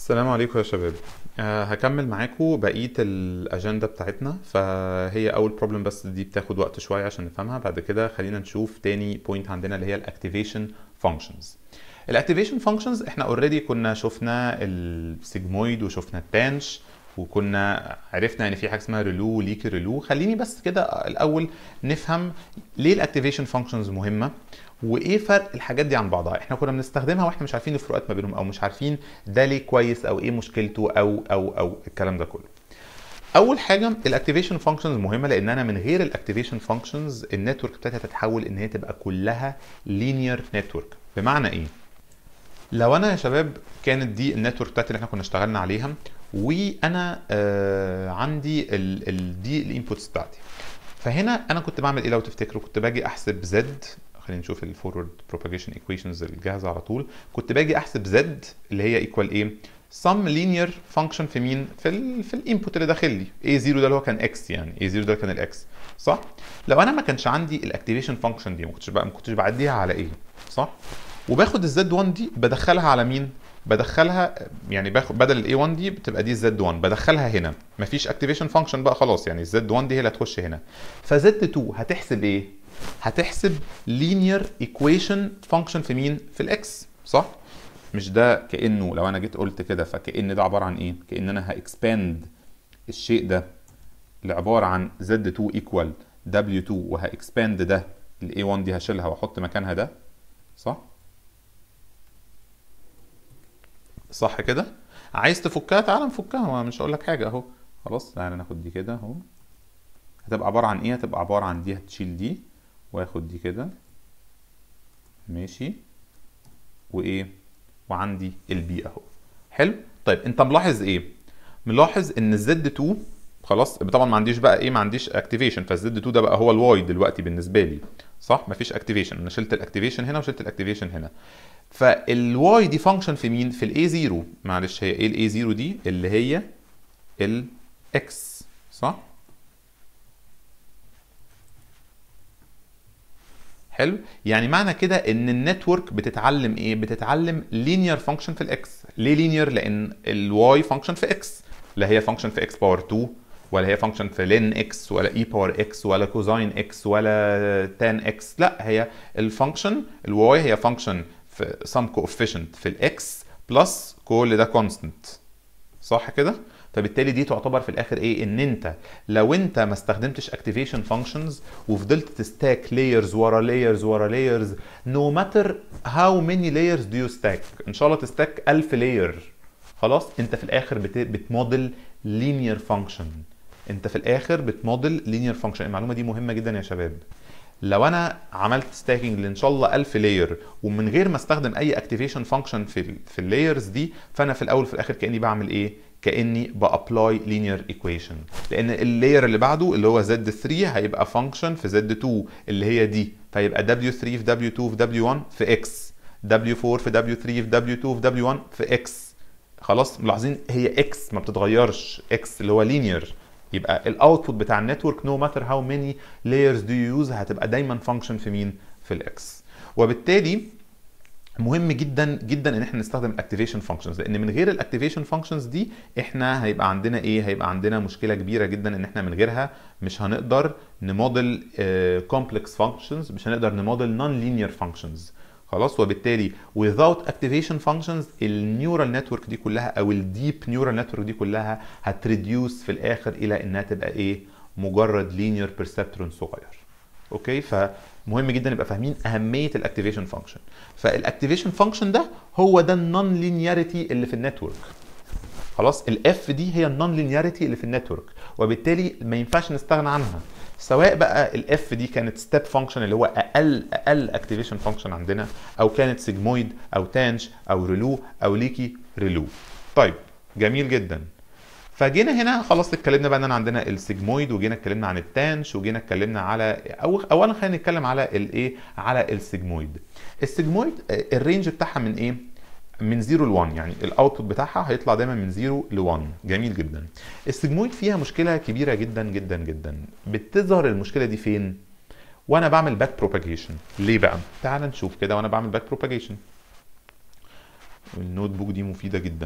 السلام عليكم يا شباب أه هكمل معاكم بقية الأجندة بتاعتنا فهي أول بروبلم بس دي بتاخد وقت شوية عشان نفهمها بعد كده خلينا نشوف تاني بوينت عندنا اللي هي الأكتيفيشن فانكشنز الأكتيفيشن فانكشنز احنا اوريدي كنا شفنا السيجمويد وشفنا التانش وكنا عرفنا ان في حاجه اسمها ريلو وليكي ريلو خليني بس كده الاول نفهم ليه الاكتيفيشن فانكشنز مهمه وايه فرق الحاجات دي عن بعضها احنا كنا بنستخدمها واحنا مش عارفين الفروقات ما بينهم او مش عارفين ده ليه كويس او ايه مشكلته او او او الكلام ده كله اول حاجه الاكتيفيشن فانكشنز مهمه لان انا من غير الاكتيفيشن فانكشنز النتورك بتاعتها تتحول ان هي تبقى كلها لينير نتورك بمعنى ايه لو انا يا شباب كانت دي النتورك بتاعتي اللي احنا كنا اشتغلنا عليها وانا آه عندي ال ال دي الانبوتس بتاعتي فهنا انا كنت بعمل ايه لو تفتكروا كنت باجي احسب زد خلينا نشوف الفورورد بروباجيشن ايكويشنز الجاهزه على طول كنت باجي احسب زد اللي هي ايكوال ايه some linear function في مين في ال في الانبوت اللي داخل لي a0 ده اللي هو كان x يعني a0 ده كان الاكس صح لو انا ما كانش عندي الاكتيفيشن فانكشن دي ما كنتش بقى ما كنتش بعديها على ايه صح وباخد الزد 1 دي بدخلها على مين بدخلها يعني باخد بدل الاي 1 دي بتبقى دي الزد 1 بدخلها هنا مفيش اكتيفيشن فانكشن بقى خلاص يعني الزد 1 دي هي اللي هتخش هنا فزد 2 هتحسب ايه هتحسب linear equation function في مين في الاكس صح مش ده كانه لو انا جيت قلت كده فكان ده عباره عن ايه كان انا هاكسباند الشيء ده لعباره عن z2 equal w2 وهاكسباند ده ال a1 دي هشيلها واحط مكانها ده صح صح كده عايز تفكها تعالى نفكها ما مش هقول لك حاجه اهو خلاص تعالى ناخد دي كده اهو هتبقى عباره عن ايه هتبقى عباره عن دي هتشيل دي واخد دي كده ماشي وايه وعندي البي اهو حلو طيب انت ملاحظ ايه ملاحظ ان الزد 2 خلاص طبعا ما عنديش بقى ايه ما عنديش اكتيفيشن فالزد 2 ده بقى هو الواي دلوقتي بالنسبه لي صح مفيش اكتيفيشن انا شلت الاكتيفيشن هنا وشلت الاكتيفيشن هنا فالواي دي فانكشن في مين في الاي 0 معلش هي ايه الاي 0 دي اللي هي الاكس صح حلو يعني معنى كده ان النتورك بتتعلم ايه بتتعلم لينير فانكشن في الاكس ليه لينير لان الواي فانكشن في اكس لا هي فانكشن في اكس باور 2 ولا هي فانكشن في لين اكس ولا اي باور اكس ولا كوزاين اكس ولا تان اكس لا هي الفانكشن الواي هي فانكشن في some coefficient في الاكس بلس كل ده كونستنت صح كده فبالتالي دي تعتبر في الاخر ايه ان انت لو انت ما استخدمتش اكتيفيشن فانكشنز وفضلت تستاك لايرز ورا لايرز ورا لايرز نو ماتر هاو ماني لايرز دو يو ستاك ان شاء الله تستاك 1000 لاير خلاص انت في الاخر بت... بتموديل لينير فانكشن انت في الاخر بتموديل لينير فانكشن المعلومه دي مهمه جدا يا شباب لو انا عملت ستاكينج لان شاء الله 1000 لاير ومن غير ما استخدم اي اكتيفيشن فانكشن في ال في اللايرز دي فانا في الاول وفي الاخر كاني بعمل ايه كاني بابلاي لينير ايكويشن لان اللاير اللي بعده اللي هو زد 3 هيبقى فانكشن في زد 2 اللي هي دي فيبقى w3 في w2 في w1 في x w4 في w3 في w2 في w1 في x خلاص ملاحظين هي x ما بتتغيرش x اللي هو لينير يبقى الاوتبوت بتاع النتورك نو ماتر هاو ماني لايرز دو يوز هتبقى دايما فانكشن في مين في الاكس وبالتالي مهم جدا جدا ان احنا نستخدم الاكتيفيشن فانكشنز لان من غير الاكتيفيشن فانكشنز دي احنا هيبقى عندنا ايه هيبقى عندنا مشكله كبيره جدا ان احنا من غيرها مش هنقدر نموديل كومبلكس فانكشنز مش هنقدر نموديل نون لينير فانكشنز خلاص وبالتالي without activation functions النيورال نتورك دي كلها او الديب نيورال نتورك دي كلها هتريديوس في الاخر الى انها تبقى ايه مجرد لينير بيرسبترون صغير اوكي فمهم جدا نبقى فاهمين اهميه الاكتيفيشن فانكشن فالاكتيفيشن فانكشن ده هو ده النون لينياريتي اللي في النتورك خلاص الاف دي هي النون لينياريتي اللي في النتورك وبالتالي ما ينفعش نستغنى عنها سواء بقى الاف دي كانت ستيب فانكشن اللي هو اقل اقل اكتيفيشن فانكشن عندنا او كانت سيجمويد او تانش او ريلو او ليكي ريلو طيب جميل جدا فجينا هنا خلاص اتكلمنا بقى ان عندنا السيجمويد وجينا اتكلمنا عن التانش وجينا اتكلمنا على أو اولا خلينا نتكلم على الايه على السيجمويد السيجمويد الرينج بتاعها من ايه من 0 ل 1 يعني الاوتبوت بتاعها هيطلع دايما من 0 ل 1 جميل جدا السيجمويد فيها مشكله كبيره جدا جدا جدا بتظهر المشكله دي فين وانا بعمل باك بروباجيشن ليه بقى تعال نشوف كده وانا بعمل باك بروباجيشن النوت بوك دي مفيده جدا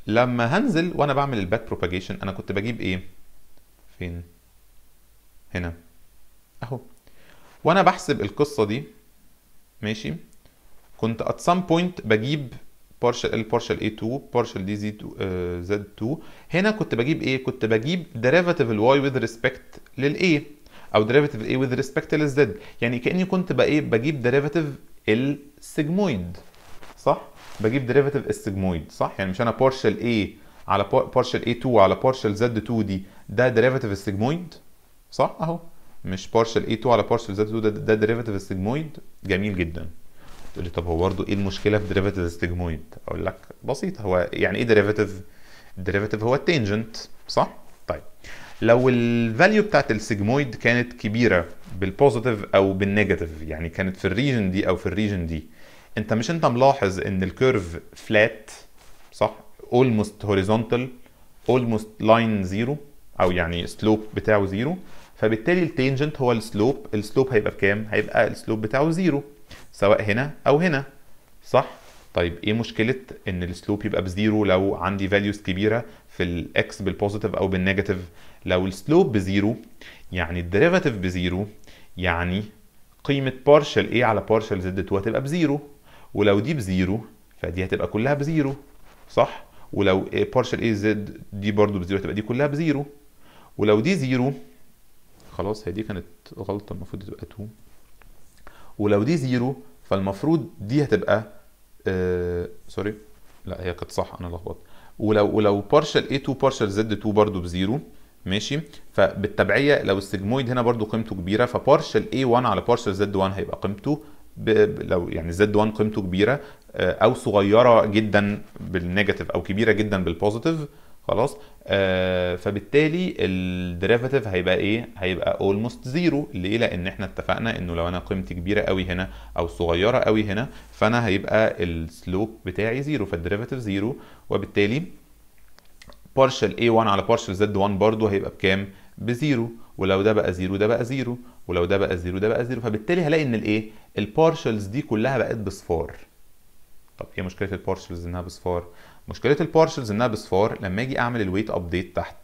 لما هنزل وانا بعمل الباك بروباجيشن انا كنت بجيب ايه فين هنا اهو وانا بحسب القصه دي ماشي كنت at some point بجيب partial L partial A2 partial DZ uh, Z2 هنا كنت بجيب ايه كنت بجيب derivative ال Y with respect لل A او derivative ال A with respect لل Z يعني كاني كنت بقى ايه بجيب derivative السيجمويد صح بجيب derivative السيجمويد صح يعني مش انا partial A على partial A2 على partial Z2 دي ده derivative السيجمويد صح اهو مش partial A2 على partial Z2 ده, ده derivative السيجمويد جميل جدا تقول لي طب هو برضه ايه المشكله في ديريفاتيف السيجمويد اقول لك بسيط هو يعني ايه ديريفاتيف الديريفاتيف هو التانجنت صح طيب لو الفاليو بتاعت السيجمويد كانت كبيره بالبوزيتيف او بالنيجاتيف يعني كانت في الريجن دي او في الريجن دي انت مش انت ملاحظ ان الكيرف فلات صح almost horizontal almost line زيرو او يعني سلوب بتاعه زيرو فبالتالي التانجنت هو السلوب السلوب هيبقى بكام هيبقى السلوب بتاعه زيرو سواء هنا او هنا صح طيب ايه مشكله ان السلوب يبقى بزيرو لو عندي فاليوز كبيره في الاكس بالبوزيتيف او بالنيجاتيف لو السلوب بزيرو يعني الديريفاتيف بزيرو يعني قيمه بارشل A على بارشل زد 2 هتبقى بزيرو ولو دي بزيرو فدي هتبقى كلها بزيرو صح ولو بارشل A زد دي برضو بزيرو هتبقى دي كلها بزيرو ولو دي زيرو خلاص هي دي كانت غلطه المفروض تبقى 2 ولو دي زيرو فالمفروض دي هتبقى آه سوري لا هي كانت صح انا لخبطت ولو ولو بارشل A2 بارشل Z2 برضو بزيرو ماشي فبالتبعيه لو السيجمويد هنا برضو قيمته كبيره فبارشل A1 على بارشل Z1 هيبقى قيمته ب... لو يعني Z1 قيمته كبيره آه او صغيره جدا بالنيجاتيف او كبيره جدا بالبوزيتيف خلاص آه فبالتالي الديريفاتيف هيبقى ايه هيبقى اولموست زيرو ليه لان احنا اتفقنا انه لو انا قيمتي كبيره قوي هنا او صغيره قوي هنا فانا هيبقى السلوب بتاعي زيرو فالديريفاتيف زيرو وبالتالي بارشل A1 على بارشل Z1 برضو هيبقى بكام بزيرو ولو ده بقى زيرو ده بقى زيرو ولو ده بقى زيرو ده بقى زيرو فبالتالي هلاقي ان الايه البارشلز دي كلها بقت بصفار طب ايه مشكله البارشلز انها بصفار مشكله البارشلز انها بصفار لما اجي اعمل الويت ابديت تحت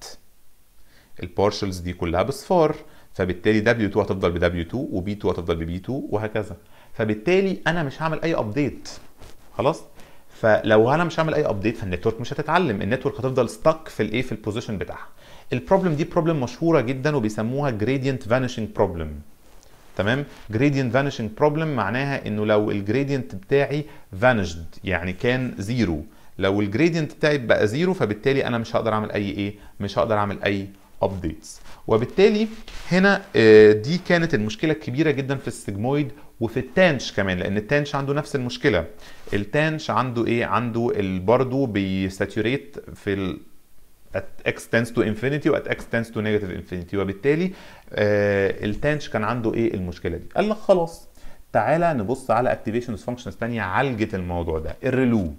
البارشلز دي كلها بصفار فبالتالي W2 هتفضل ب W2 وB2 هتفضل ب B2 وهكذا فبالتالي انا مش هعمل اي ابديت خلاص فلو انا مش هعمل اي ابديت فالنتورك مش هتتعلم النتورك هتفضل ستك في الايه في البوزيشن بتاعها البروبلم دي بروبلم مشهوره جدا وبيسموها جريدينت فانيشنج بروبلم تمام جريدينت فانيشنج بروبلم معناها انه لو الجريدينت بتاعي فانيشد يعني كان زيرو لو الجريدينت بتاعي بقى زيرو فبالتالي انا مش هقدر اعمل اي ايه مش هقدر اعمل اي ابديتس وبالتالي هنا دي كانت المشكله الكبيره جدا في السيجمويد وفي التانش كمان لان التانش عنده نفس المشكله التانش عنده ايه عنده برضه بيساتوريت في ال at x tends to infinity و at x tends to negative infinity وبالتالي آه التانش كان عنده ايه المشكله دي قال لك خلاص تعالى نبص على اكتيفيشنز فانكشنز ثانيه عالجت الموضوع ده الريلو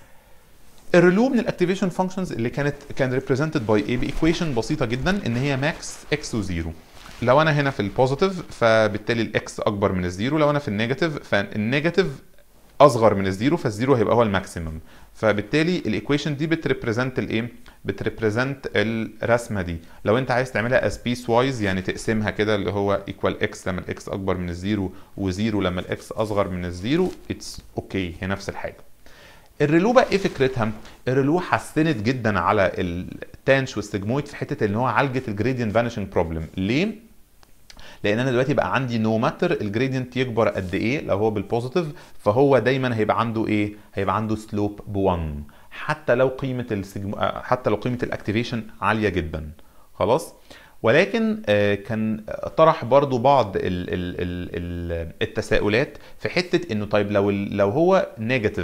الريلو من الاكتيفيشن فانكشنز اللي كانت كان ريبريزنتد باي ايه بايكويشن بسيطه جدا ان هي ماكس اكس وزيرو لو انا هنا في البوزيتيف فبالتالي الاكس اكبر من الزيرو لو انا في النيجاتيف فالنيجاتيف اصغر من الزيرو فالزيرو هيبقى هو الماكسيمم فبالتالي الايكويشن دي بتريبريزنت الايه بتريبريزنت الرسمه دي لو انت عايز تعملها از بيس وايز يعني تقسمها كده اللي هو ايكوال اكس لما الاكس اكبر من الزيرو وزيرو لما الاكس اصغر من الزيرو اتس اوكي هي نفس الحاجه الريلو بقى ايه فكرتها؟ الريلو حسنت جدا على التانش والسيجمويد في حته ان هو عالجت الجريدينت فانيشنج بروبلم، ليه؟ لان انا دلوقتي بقى عندي نو ماتر الجريدينت يكبر قد ايه لو هو بالبوزيتيف فهو دايما هيبقى عنده ايه؟ هيبقى عنده سلوب ب 1 حتى لو قيمه السجم... حتى لو قيمه الاكتيفيشن عاليه جدا خلاص؟ ولكن كان طرح برضو بعض ال ال ال التساؤلات في حته انه طيب لو لو هو نيجاتيف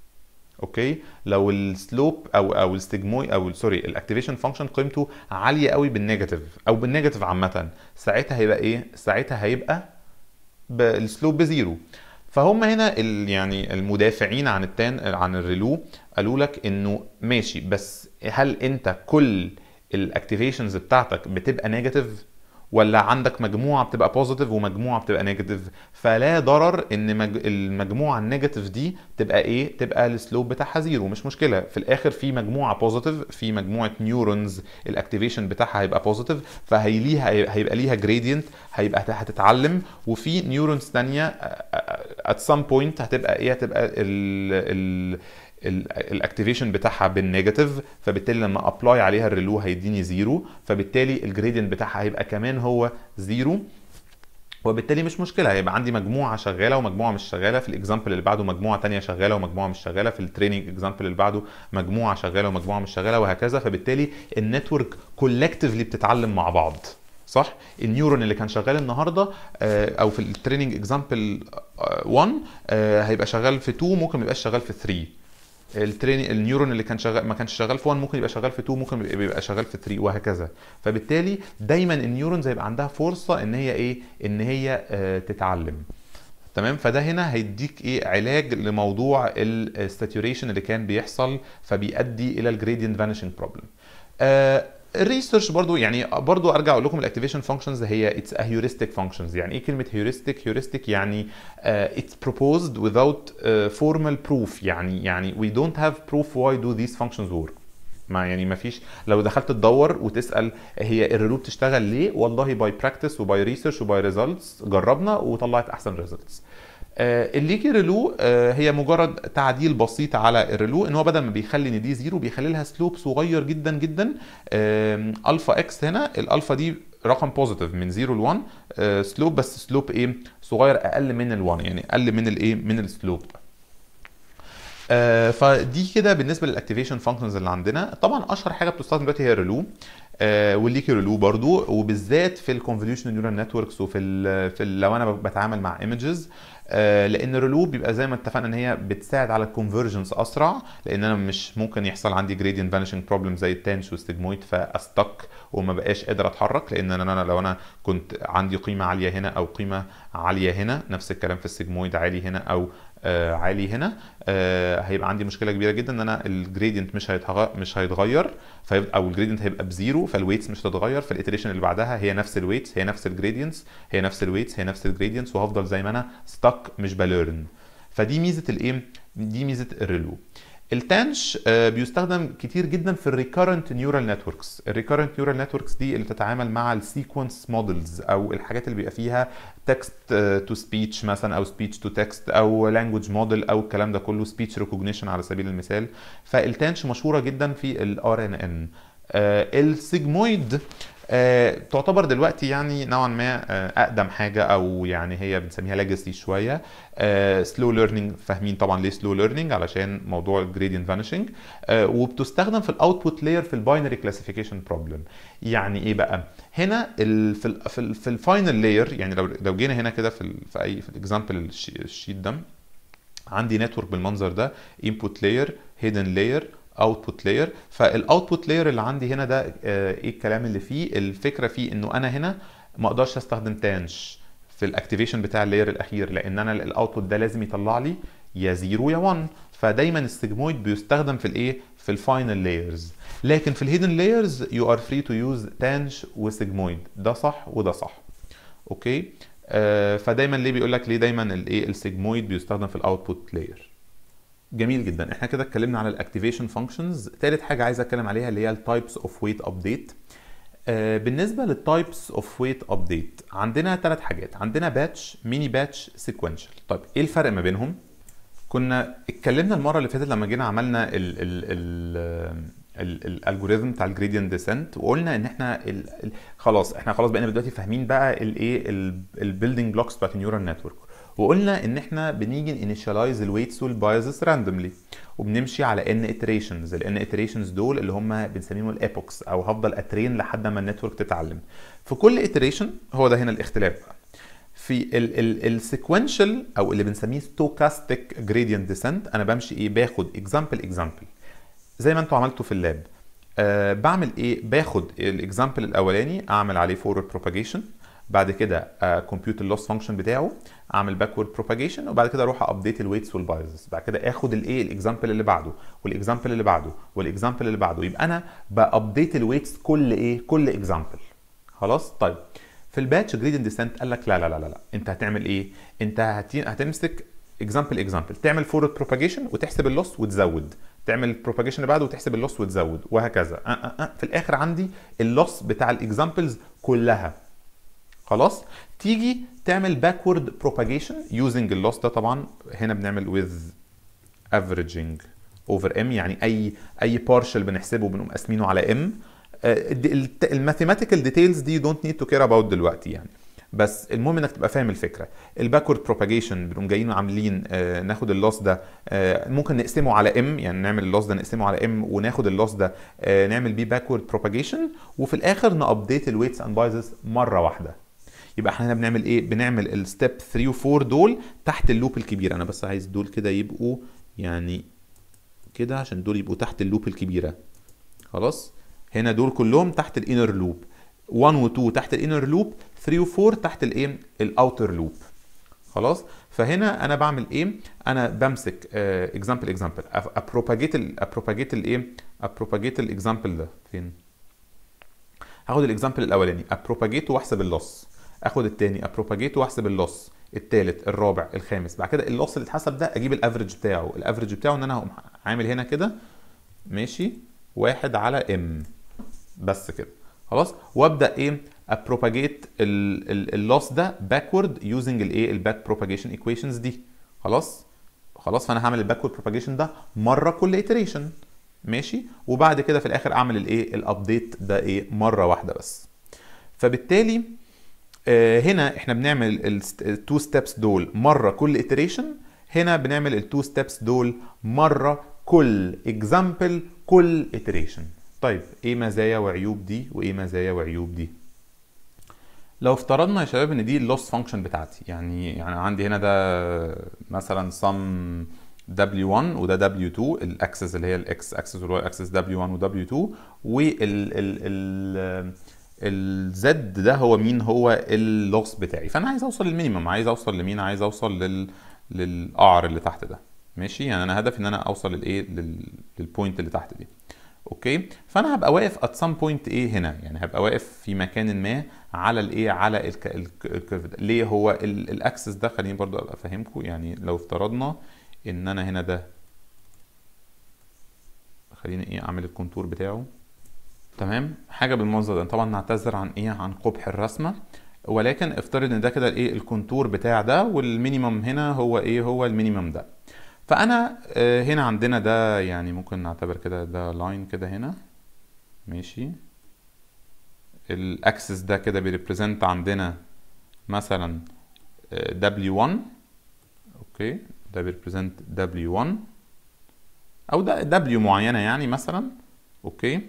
اوكي لو السلوب او او الستجموي او سوري الاكتيفيشن فانكشن قيمته عاليه قوي بالنيجاتيف او بالنيجاتيف عامه ساعتها هيبقى ايه ساعتها هيبقى السلوب بزيرو فهم هنا ال يعني المدافعين عن التان عن الريلو قالوا لك انه ماشي بس هل انت كل الاكتيفيشنز بتاعتك بتبقى نيجاتيف ولا عندك مجموعه بتبقى بوزيتيف ومجموعه بتبقى نيجاتيف فلا ضرر ان مج... المجموعه النيجاتيف دي تبقى ايه تبقى السلوب بتاعها زيرو مش مشكله في الاخر في مجموعه بوزيتيف في مجموعه نيورونز الاكتيفيشن بتاعها هيبقى بوزيتيف فهيليها هيبقى ليها جريدينت هيبقى هتتعلم وفي نيورونز ثانيه ات سام بوينت هتبقى ايه هتبقى ال ال الاكتيفيشن بتاعها بالنيجاتيف فبالتالي لما ابلاي عليها الريلو هيديني زيرو فبالتالي الجريدينت بتاعها هيبقى كمان هو زيرو وبالتالي مش مشكله هيبقى عندي مجموعه شغاله ومجموعه مش شغاله في الاكزامبل اللي بعده مجموعه تانية شغاله ومجموعه مش شغاله في التريننج اكزامبل اللي بعده مجموعه شغاله ومجموعه مش شغاله وهكذا فبالتالي النتورك كولكتيفلي بتتعلم مع بعض صح النيورون اللي كان شغال النهارده او في التريننج اكزامبل 1 هيبقى شغال في 2 ممكن ما يبقاش شغال في 3 التريني النيورون اللي كان شغال ما كانش شغال في 1 ممكن يبقى شغال في 2 ممكن يبقى شغال في 3 وهكذا فبالتالي دايما النيورونز هيبقى عندها فرصه ان هي ايه ان هي آه تتعلم تمام فده هنا هيديك ايه علاج لموضوع الساتوريشن اللي كان بيحصل فبيؤدي الى الجريدينت فانيشنج بروبلم الريسيرش برضو يعني برضو ارجع اقول لكم الاكتيفيشن فانكشنز هي اتس ا هيورستيك فانكشنز يعني ايه كلمه هيورستيك هيورستيك يعني اتس proposed without uh, formal proof يعني يعني we don't have proof why do these functions work ما يعني ما فيش لو دخلت تدور وتسال هي الريلو بتشتغل ليه والله باي براكتس وباي ريسيرش وباي ريزلتس جربنا وطلعت احسن ريزلتس الليكي ريلو هي مجرد تعديل بسيط على الريلو ان هو بدل ما بيخلي ان دي زيرو بيخلي لها سلوب صغير جدا جدا الفا اكس هنا الالفا دي رقم بوزيتيف من 0 ل 1 سلوب بس سلوب ايه صغير اقل من ال 1 يعني اقل من الايه من السلوب آه فدي كده بالنسبه للاكتيفيشن فانكشنز اللي عندنا طبعا اشهر حاجه بتستخدم دلوقتي هي الريلو آه والليكي ريلو برضو وبالذات في الكونفوليوشن نيورال نتوركس وفي ال في ال لو انا بتعامل مع ايمجز آه لان الريلو بيبقى زي ما اتفقنا ان هي بتساعد على الكونفرجنس اسرع لان انا مش ممكن يحصل عندي جريدينت فانيشنج بروبلم زي التانش والستجمويد فاستك وما بقاش قادر اتحرك لان انا لو انا كنت عندي قيمه عاليه هنا او قيمه عاليه هنا نفس الكلام في السيجمويد عالي هنا او آه عالي هنا آه هيبقى عندي مشكله كبيره جدا ان انا الجريدينت مش هيتغير مش هيتغير او الجريدينت هيبقى بزيرو فالويتس مش هتتغير فالاتريشن اللي بعدها هي نفس الويتس هي نفس الجريدينتس هي نفس الويتس هي نفس الجريدينتس وهفضل زي ما انا ستك مش بليرن فدي ميزه الايه دي ميزه الريلو التانش بيستخدم كتير جدا في الريكارنت نيورال نتوركس الريكارنت نيورال نتوركس دي اللي بتتعامل مع السيكونس مودلز او الحاجات اللي بيبقى فيها تكست تو سبيتش مثلا او سبيتش تو تكست او لانجوج موديل او الكلام ده كله سبيتش ريكوجنيشن على سبيل المثال فالتانش مشهوره جدا في الار ان ان السيجمويد آه، تعتبر دلوقتي يعني نوعا ما آه، اقدم حاجه او يعني هي بنسميها ليجاسي شويه سلو ليرنينج فاهمين طبعا ليه سلو ليرنينج علشان موضوع الجريدينت فانيشنج وبتستخدم في الاوتبوت لاير في الباينري كلاسيفيكيشن بروبلم يعني ايه بقى هنا ال في ال في, ال في الفاينل لاير يعني لو لو جينا هنا كده في ال في اي في الاكزامبل الشيت ده عندي نتورك بالمنظر ده انبوت لاير هيدن لاير اوتبوت لاير فالاوتبوت لاير اللي عندي هنا ده آه، ايه الكلام اللي فيه الفكره فيه انه انا هنا ما اقدرش استخدم تانش في الاكتيفيشن بتاع اللاير الاخير لان انا الاوتبوت ده لازم يطلع لي يا 0 يا 1 فدايما السيجمويد بيستخدم في الايه في الفاينل لايرز لكن في الهيدن لايرز يو ار فري تو يوز تانش وسيجمويد ده صح وده صح اوكي آه فدايما ليه بيقول لك ليه دايما الايه السيجمويد بيستخدم في الاوتبوت لاير جميل جدا احنا كده اتكلمنا على الاكتيفيشن فانكشنز تالت حاجه عايز اتكلم عليها اللي هي التايبس اوف ويت ابديت بالنسبه للتايبس اوف ويت ابديت عندنا ثلاث حاجات عندنا باتش ميني باتش سيكونشال طيب ايه الفرق ما بينهم كنا اتكلمنا المره اللي فاتت لما جينا عملنا ال ال ال الالجوريزم بتاع الجريدينت ديسنت وقلنا ان احنا ال ال خلاص احنا خلاص بقينا دلوقتي فاهمين بقى الايه البيلدينج بلوكس بتاعت النيورال نتورك وقلنا ان احنا بنيجي انيشاليز الويتس والبايزز راندوملي وبنمشي على ان اتريشنز الان اتريشنز دول اللي هم بنسميهم الايبوكس او هفضل اترين لحد ما النتورك تتعلم في كل اتريشن هو ده هنا الاختلاف بقى في السيكونشال او اللي بنسميه ستوكاستيك جريدينت ديسنت انا بمشي ايه باخد اكزامبل اكزامبل زي ما انتوا عملتوا في اللاب أه بعمل ايه باخد الاكزامبل الاولاني اعمل عليه فورورد بروباجيشن بعد كده كمبيوت اللوس فانكشن بتاعه اعمل باكورد بروباجيشن وبعد كده اروح ابديت الويتس والبايزز بعد كده اخد الايه الاكزامبل اللي بعده والاكزامبل اللي بعده والاكزامبل اللي بعده يبقى انا بابديت الويتس كل ايه كل اكزامبل خلاص طيب في الباتش جريدينت ديسنت قال لك لا لا لا لا, لا. انت هتعمل ايه انت هتي... هتمسك اكزامبل اكزامبل تعمل فورورد بروباجيشن وتحسب اللوس وتزود تعمل البروباجيشن اللي بعده وتحسب اللوس وتزود وهكذا أه أه أه. في الاخر عندي اللوس بتاع الاكزامبلز كلها خلاص تيجي تعمل باكورد بروباجيشن يوزنج اللوس ده طبعا هنا بنعمل with averaging over m يعني اي اي بارشل بنحسبه بنقوم قاسمينه على m الماثيماتيكال ديتيلز دي دونت نيد تو كير اباوت دلوقتي يعني بس المهم انك تبقى فاهم الفكره الباكورد بروباجيشن بنقوم جايين عاملين آه ناخد اللوس ده آه ممكن نقسمه على ام يعني نعمل اللوس ده نقسمه على ام وناخد اللوس ده آه نعمل بيه باكورد بروباجيشن وفي الاخر نابديت الويتس اند بايزز مره واحده يبقى احنا هنا بنعمل ايه بنعمل الستيب 3 و4 دول تحت اللوب الكبيره انا بس عايز دول كده يبقوا يعني كده عشان دول يبقوا تحت اللوب الكبيره خلاص هنا دول كلهم تحت الانر لوب 1 و 2 تحت الانر لوب 3 و 4 تحت الايه الاوتر لوب خلاص فهنا انا بعمل ايه انا بمسك اكزامبل اكزامبل ابروباجيت ابروباجيت الايه ابروباجيت الاكزامبل ده فين هاخد الاكزامبل الاولاني ابروباجيت واحسب اللوس اخد التاني ابروباجيت واحسب اللوس التالت الرابع الخامس بعد كده اللوس اللي اتحسب ده اجيب الافريج بتاعه الافريج بتاعه ان انا هقوم عامل هنا كده ماشي واحد على ام بس كده خلاص وابدا ايه ابروباجيت اللوس ده باكورد يوزنج الايه الباك بروباجيشن ايكويشنز دي خلاص خلاص فانا هعمل الباكورد بروباجيشن ده مره كل ايتريشن ماشي وبعد كده في الاخر اعمل الايه الابديت ده ايه مره واحده بس فبالتالي آه هنا احنا بنعمل التو ستيبس دول مره كل ايتريشن هنا بنعمل التو ستيبس دول مره كل اكزامبل كل iteration طيب ايه مزايا وعيوب دي وايه مزايا وعيوب دي لو افترضنا يا شباب ان دي اللوس فانكشن بتاعتي يعني يعني عندي هنا ده مثلا sum w1 وده w2 الاكسس اللي هي الاكس اكسس والواي اكسس w1 وw2 وال ال ال الزد ده هو مين هو اللوس بتاعي فانا عايز اوصل للمينيمم عايز اوصل لمين عايز اوصل لل للقعر اللي تحت ده ماشي يعني انا هدفي ان انا اوصل للايه للبوينت اللي تحت دي اوكي فانا هبقى واقف ات سام بوينت ايه هنا يعني هبقى واقف في مكان ما على الايه على الكيرف ده ليه هو الاكسس ده خليني برضو ابقى افهمكم يعني لو افترضنا ان انا هنا ده خليني ايه اعمل الكونتور بتاعه تمام حاجه بالمنظر ده طبعا نعتذر عن ايه عن قبح الرسمه ولكن افترض ان ده كده الايه الكونتور بتاع ده والمينيمم هنا هو ايه هو المينيمم ده فانا هنا عندنا ده يعني ممكن نعتبر كده ده لاين كده هنا ماشي الاكسس ده كده بيريبريزنت عندنا مثلا W1 اوكي ده بيريبريزنت W1 او ده W معينه يعني مثلا اوكي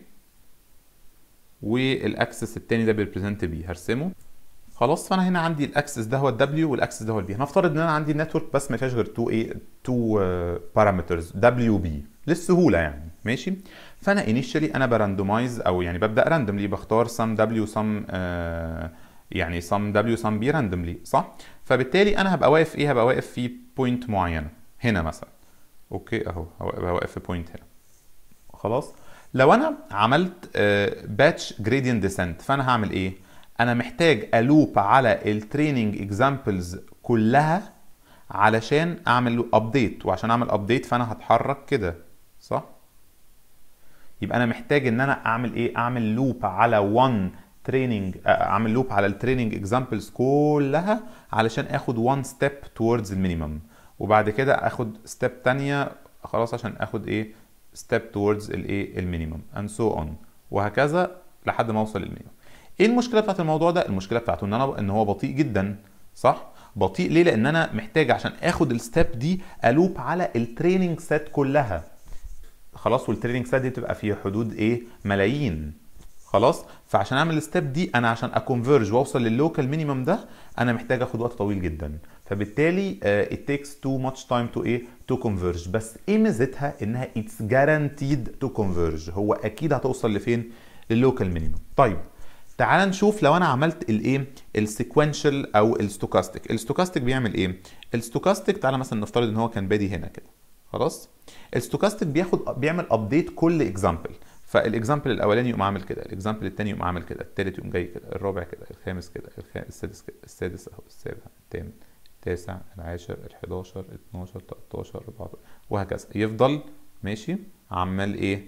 والاكسس التاني ده بيريبريزنت بي هرسمه خلاص فانا هنا عندي الاكسس ده هو الدبليو والاكسس ده هو البي هنفترض ان انا عندي نتورك بس ما فيهاش غير تو ايه تو بارامترز دبليو بي للسهوله يعني ماشي فانا انيشالي انا براندومايز او يعني ببدا راندوملي بختار سم دبليو سم يعني سم دبليو سم بي راندوملي صح فبالتالي انا هبقى واقف ايه هبقى واقف في بوينت معينه هنا مثلا اوكي اهو هبقى واقف في بوينت هنا خلاص لو انا عملت باتش جريدينت ديسنت فانا هعمل ايه انا محتاج الوب على التريننج اكزامبلز كلها علشان اعمل ابديت وعشان اعمل ابديت فانا هتحرك كده صح يبقى انا محتاج ان انا اعمل ايه اعمل لوب على 1 تريننج اعمل لوب على التريننج اكزامبلز كلها علشان اخد 1 ستيب towards المينيمم وبعد كده اخد ستيب تانية خلاص عشان اخد ايه ستيب towards الايه المينيمم and so on وهكذا لحد ما اوصل للمينيمم ايه المشكله بتاعت الموضوع ده المشكله بتاعته ان انا ان هو بطيء جدا صح بطيء ليه لان انا محتاج عشان اخد الستيب دي الوب على التريننج سيت كلها خلاص والتريننج سيت دي بتبقى في حدود ايه ملايين خلاص فعشان اعمل الستيب دي انا عشان اكونفيرج واوصل لللوكال مينيمم ده انا محتاج اخد وقت طويل جدا فبالتالي uh, it takes too much time to ايه to converge بس ايه ميزتها انها it's guaranteed to converge هو اكيد هتوصل لفين لللوكال مينيمم طيب تعال نشوف لو انا عملت الايه السيكوينشال او الستوكاستيك الستوكاستيك بيعمل ايه الستوكاستيك تعالى مثلا نفترض ان هو كان بادي هنا كده خلاص الستوكاستيك بياخد بيعمل ابديت كل اكزامبل فالاكزامبل الاولاني يقوم عامل كده الاكزامبل الثاني يقوم عامل كده الثالث يقوم جاي كده الرابع كده الخامس كده الخامس السادس كده السادس اهو السابع الثامن التاسع العاشر ال11 12 13 14 وهكذا يفضل ماشي عمال ايه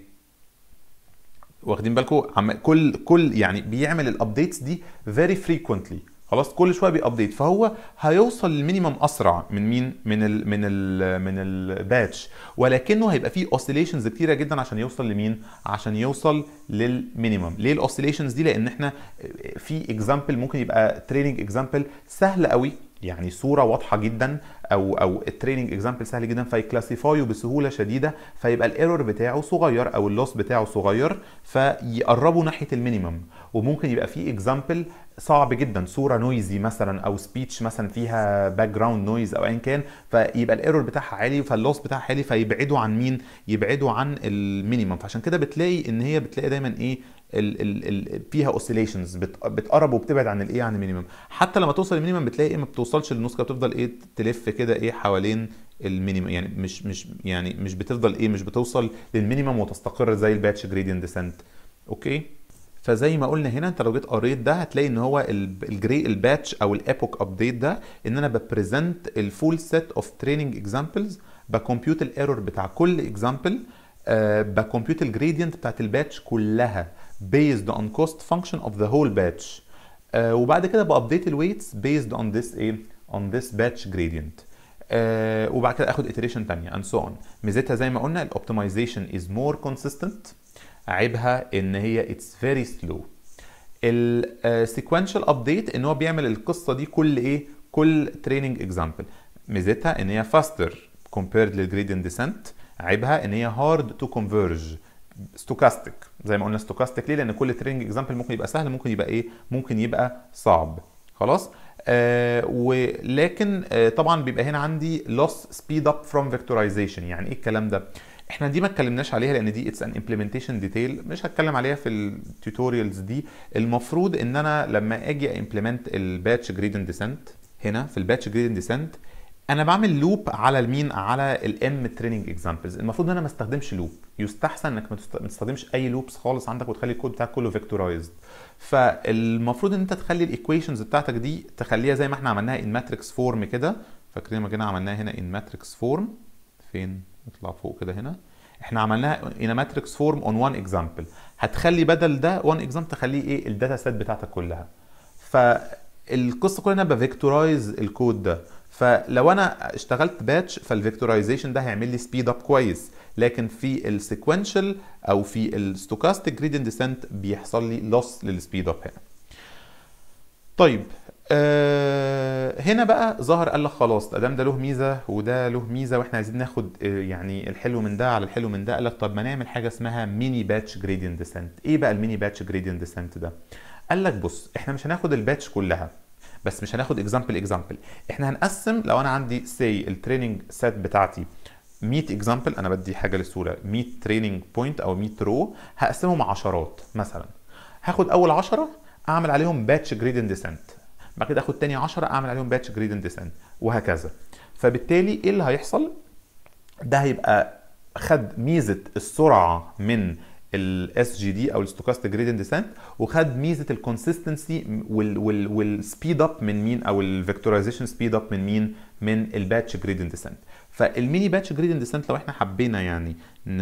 واخدين بالكم عم كل كل يعني بيعمل الابديتس دي فيري فريكوينتلي خلاص كل شويه بيابديت فهو هيوصل للمينيمم اسرع من مين من ال من ال من الباتش ولكنه هيبقى فيه اوسيليشنز كتيره جدا عشان يوصل لمين عشان يوصل للمينيمم ليه الاوسيليشنز دي لان احنا في اكزامبل ممكن يبقى تريننج اكزامبل سهل قوي يعني صوره واضحه جدا او او التريننج اكزامبل سهل جدا فيكلاسيفايو بسهوله شديده فيبقى الايرور بتاعه صغير او اللوس بتاعه صغير فيقربوا ناحيه المينيمم وممكن يبقى في اكزامبل صعب جدا صوره نويزي مثلا او سبيتش مثلا فيها باك جراوند نويز او ايا كان فيبقى الايرور بتاعها عالي فاللوس بتاعها عالي فيبعدوا عن مين يبعدوا عن المينيمم فعشان كده بتلاقي ان هي بتلاقي دايما ايه ال ال ال فيها اوسيليشنز بتقرب وبتبعد عن الايه عن المينيمم حتى لما توصل المينيمم بتلاقي ايه ما بتوصلش للنص كده بتفضل ايه تلف كده ايه حوالين المينيمم يعني مش مش يعني مش بتفضل ايه مش بتوصل للمينيمم وتستقر زي الباتش جريدينت ديسنت اوكي فزي ما قلنا هنا انت لو جيت قريت ده هتلاقي ان هو الجري الباتش او الابوك ابديت ده ان انا ببريزنت الفول سيت اوف تريننج اكزامبلز بكمبيوت الايرور بتاع كل اكزامبل أه بكمبيوت الجريدينت بتاعت الباتش كلها based on cost function of the whole batch آه وبعد كده بابديت الويتس based on this ايه on this batch gradient آه وبعد كده اخد iteration تانية and so on ميزتها زي ما قلنا الاوبتمايزيشن is more consistent عيبها ان هي it's very slow السيكونشال ابديت ان هو بيعمل القصه دي كل ايه كل تريننج اكزامبل ميزتها ان هي faster compared للجريدينت ديسنت عيبها ان هي hard to converge ستوكاستيك زي ما قلنا ستوكاستيك ليه لان كل تريننج اكزامبل ممكن يبقى سهل ممكن يبقى ايه ممكن يبقى صعب خلاص آه ولكن آه طبعا بيبقى هنا عندي loss speed up from vectorization يعني ايه الكلام ده احنا دي ما اتكلمناش عليها لان دي اتس ان امبلمنتيشن ديتيل مش هتكلم عليها في التوتوريالز دي المفروض ان انا لما اجي امبلمنت الباتش جريدنت ديسنت هنا في الباتش جريدنت ديسنت انا بعمل لوب على المين على الام تريننج اكزامبلز المفروض ان انا ما استخدمش لوب يستحسن انك ما تستخدمش اي لوبس خالص عندك وتخلي الكود بتاعك كله فيكتورايزد فالمفروض ان انت تخلي الايكويشنز بتاعتك دي تخليها زي ما احنا عملناها ان ماتريكس فورم كده فاكرين لما جينا عملناها هنا ان ماتريكس فورم فين نطلع فوق كده هنا احنا عملناها ان ماتريكس فورم اون وان اكزامبل هتخلي بدل ده وان اكزامبل تخليه ايه الداتا سيت بتاعتك كلها فالقصه كلها انا بفيكتورايز الكود ده فلو انا اشتغلت باتش فالفيكتورايزيشن ده هيعمل لي سبيد اب كويس لكن في السيكونشال او في الستوكاستيك جريدينت ديسنت بيحصل لي لوس للسبيد اب هنا طيب آه هنا بقى ظهر قال لك خلاص ادام ده له ميزه وده له ميزه واحنا عايزين ناخد آه يعني الحلو من ده على الحلو من ده قال لك طب ما نعمل حاجه اسمها ميني باتش جريدينت ديسنت ايه بقى الميني باتش جريدينت ديسنت ده قال لك بص احنا مش هناخد الباتش كلها بس مش هناخد اكزامبل اكزامبل احنا هنقسم لو انا عندي سي التريننج سيت بتاعتي 100 اكزامبل انا بدي حاجه للصوره 100 تريننج بوينت او 100 رو هقسمهم عشرات مثلا هاخد اول 10 اعمل عليهم باتش جريدنت ديسنت بعد كده اخد تاني 10 اعمل عليهم باتش جريدنت ديسنت وهكذا فبالتالي ايه اللي هيحصل ده هيبقى خد ميزه السرعه من الاس جي دي او الستوكاستيك جريدينت ديسنت وخد ميزه الكونسستنسي والسبيد اب من مين او الفيكتورايزيشن سبيد اب من مين من الباتش جريدينت ديسنت فالميني باتش جريدينت ديسنت لو احنا حبينا يعني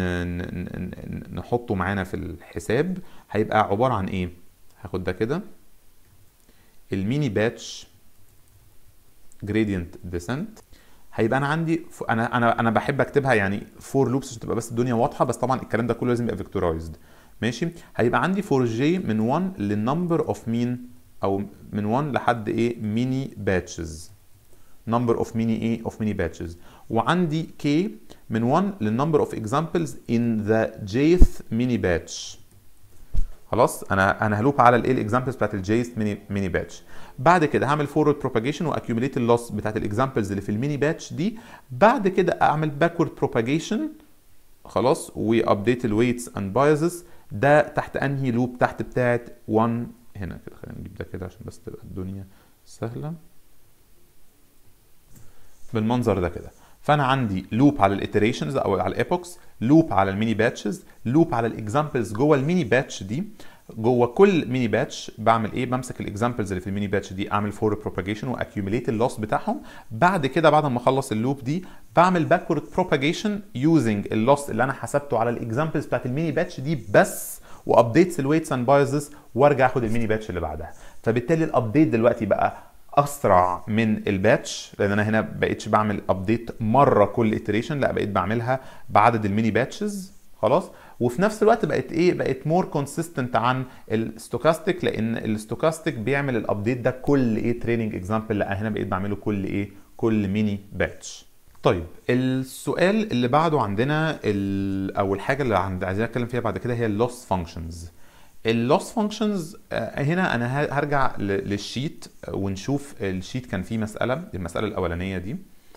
نحطه معانا في الحساب هيبقى عباره عن ايه هاخد ده كده الميني باتش جريدينت ديسنت هيبقى انا عندي ف... انا انا انا بحب اكتبها يعني فور لوبس عشان تبقى بس الدنيا واضحه بس طبعا الكلام ده كله لازم يبقى فيكتورايزد ماشي هيبقى عندي فور جي من 1 للنمبر اوف مين او من 1 لحد ايه ميني باتشز نمبر اوف ميني ايه اوف ميني باتشز وعندي كي من 1 للنمبر اوف اكزامبلز ان ذا جيث ميني باتش خلاص انا انا هلوب على الايه الاكزامبلز بتاعت الجيث ميني ميني باتش بعد كده هعمل فورورد بروباجيشن واكيوميليت اللوس بتاعت الاكزامبلز اللي في الميني باتش دي بعد كده اعمل باكورد بروباجيشن خلاص وابديت الويتس اند بايزز ده تحت انهي لوب تحت بتاعت 1 هنا كده خلينا نجيب ده كده عشان بس تبقى الدنيا سهله بالمنظر ده كده فانا عندي لوب على الاتريشنز او على الايبوكس لوب على الميني باتشز لوب على الاكزامبلز جوه الميني باتش دي جوه كل ميني باتش بعمل ايه بمسك الاكزامبلز اللي في الميني باتش دي اعمل فور بروباجيشن واكيوميليت اللوس بتاعهم بعد كده بعد ما اخلص اللوب دي بعمل باكورد بروباجيشن يوزنج اللوس اللي انا حسبته على الاكزامبلز بتاعت الميني باتش دي بس وابديتس الويتس اند بايزز وارجع اخد الميني باتش اللي بعدها فبالتالي الابديت دلوقتي بقى اسرع من الباتش لان انا هنا بقيتش بعمل ابديت مره كل iteration لا بقيت بعملها بعدد الميني باتشز خلاص وفي نفس الوقت بقت ايه بقت مور كونسيستنت عن الستوكاستيك لان الستوكاستيك بيعمل الابديت ده كل ايه تريننج اكزامبل لا هنا بقيت بعمله كل ايه كل ميني باتش طيب السؤال اللي بعده عندنا ال- او الحاجه اللي عند عايزين نتكلم فيها بعد كده هي اللوس فانكشنز اللوس فانكشنز هنا انا ه- هرجع ل- للشيت ونشوف الشيت كان فيه مساله المساله الاولانيه دي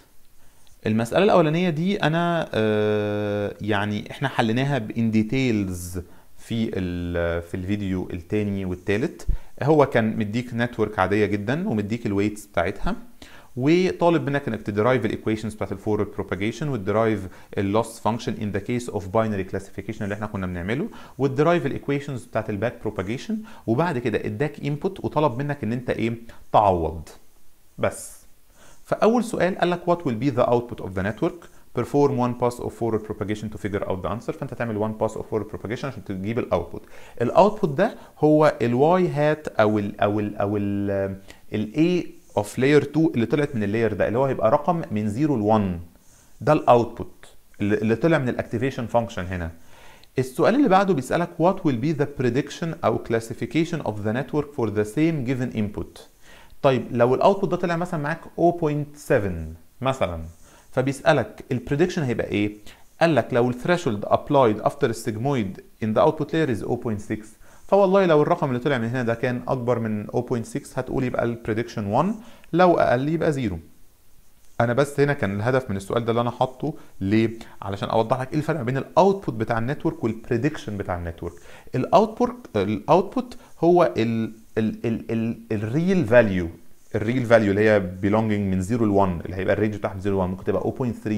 المساله الاولانيه دي انا آه، يعني احنا حليناها بان ديتيلز في ال- في الفيديو التاني والتالت هو كان مديك نتورك عاديه جدا ومديك الويتس بتاعتها وطالب منك انك تدرايف الايكويشنز بتاعت الفورورد بروباجيشن وتدرايف اللوس فانكشن ان ذا كيس اوف باينري كلاسيفيكيشن اللي احنا كنا بنعمله وتدرايف الايكويشنز بتاعت الباك بروباجيشن وبعد كده اداك انبوت وطلب منك ان انت ايه تعوض بس فاول سؤال قال لك what will be the output of the network perform one pass of forward propagation to figure out the answer فانت تعمل one pass of forward propagation عشان تجيب الاوتبوت الاوتبوت ده هو الواي هات او ال او ال او ال الاي اوف لاير 2 اللي طلعت من اللاير ده اللي هو هيبقى رقم من 0 ل 1 ده الاوتبوت اللي اللي طلع من الاكتيفيشن فانكشن هنا السؤال اللي بعده بيسألك what will be the prediction أو classification of the network for the same given input طيب لو الاوتبوت ده طلع مثلا معاك 0.7 مثلا فبيسألك البريدكشن هيبقى ايه؟ قال لك لو الثريشولد applied after السيجمويد in the output layer is 0.6 فوالله لو الرقم اللي طلع من هنا ده كان اكبر من 0.6 هتقول يبقى البريدكشن 1 لو اقل يبقى 0 انا بس هنا كان الهدف من السؤال ده اللي انا حاطه ليه علشان اوضح لك ايه الفرق بين الاوتبوت بتاع النتورك والبريدكشن بتاع النتورك الاوتبوت الاوتبوت هو ال ال ال ال الريل فاليو الريل فاليو اللي هي belonging من 0 ل 1 اللي هيبقى الرينج بتاعها من 0 ل 1 ممكن تبقى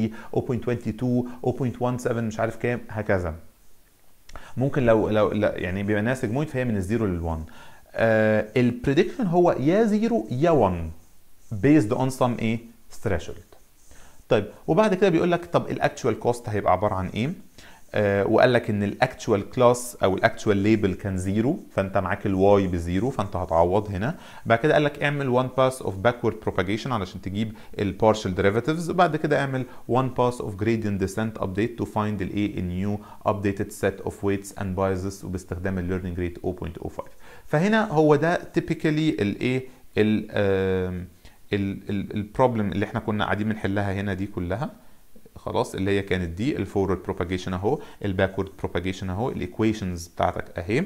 0.3 0.22 0.17 مش عارف كام هكذا ممكن لو لو لا يعني بيبقى ناس سيجمويد فهي من الزيرو لل 1 آه البريدكشن هو يا 0 يا 1 based on some ايه threshold طيب وبعد كده بيقول لك طب الاكتشوال كوست هيبقى عباره عن ايه آه وقال لك ان الاكتشوال كلاس او الاكتشوال ليبل كان زيرو فانت معاك الواي بزيرو فانت هتعوض هنا بعد كده قال لك اعمل 1 باس اوف باكورد بروباجيشن علشان تجيب البارشال ديريفاتيفز وبعد كده اعمل 1 باس اوف gradient descent update to find الايه النيو updated set of weights and biases وباستخدام الليرنينج ريت 0.05 فهنا هو ده تيبيكالي الايه ال البروبلم اللي احنا كنا قاعدين بنحلها هنا دي كلها خلاص اللي هي كانت دي الفورورد بروباجيشن اهو الباكورد بروباجيشن اهو الايكويشنز بتاعتك اهي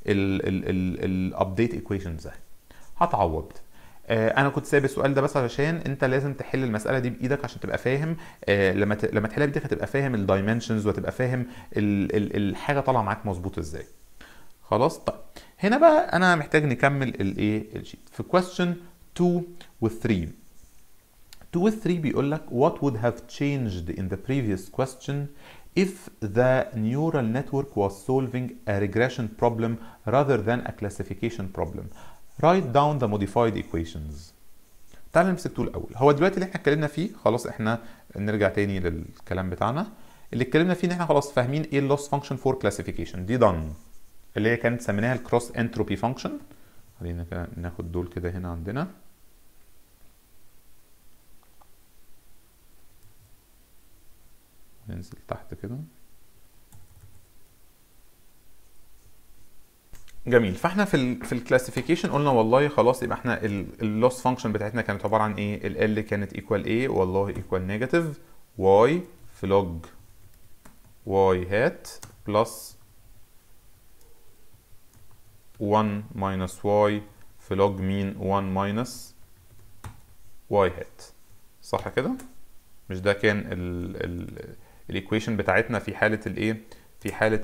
الابديت ايكويشنز اهي هتعوض آه انا كنت سايب السؤال ده بس علشان انت لازم تحل المساله دي بايدك عشان تبقى فاهم آه لما ت... لما تحلها بايدك هتبقى فاهم الدايمنشنز وهتبقى فاهم ال... ال... الحاجه طالعه معاك مظبوط ازاي خلاص طيب هنا بقى انا محتاج نكمل الايه الشيت في question 2 و 3 2 و 3 بيقول لك what would have changed in the previous question if the neural network was solving a regression problem rather than a classification problem write down the modified equations تعال نمسك تو الاول هو دلوقتي اللي احنا اتكلمنا فيه خلاص احنا نرجع تاني للكلام بتاعنا اللي اتكلمنا فيه ان احنا خلاص فاهمين ايه اللوس فانكشن فور كلاسيفيكيشن دي done اللي هي كانت سميناها الكروس انتروبي فانكشن خلينا كده ناخد دول كده هنا عندنا ننزل تحت كده جميل فاحنا في ال في الكلاسيفيكيشن قلنا والله خلاص يبقى احنا اللوس فانكشن بتاعتنا كانت عباره عن ايه ال L كانت ايكوال ايه والله ايكوال نيجاتيف y في log y هات بلس 1 minus y في log مين 1 minus y هات صح كده مش ده كان ال ال الايكويشن بتاعتنا في حاله الايه في حاله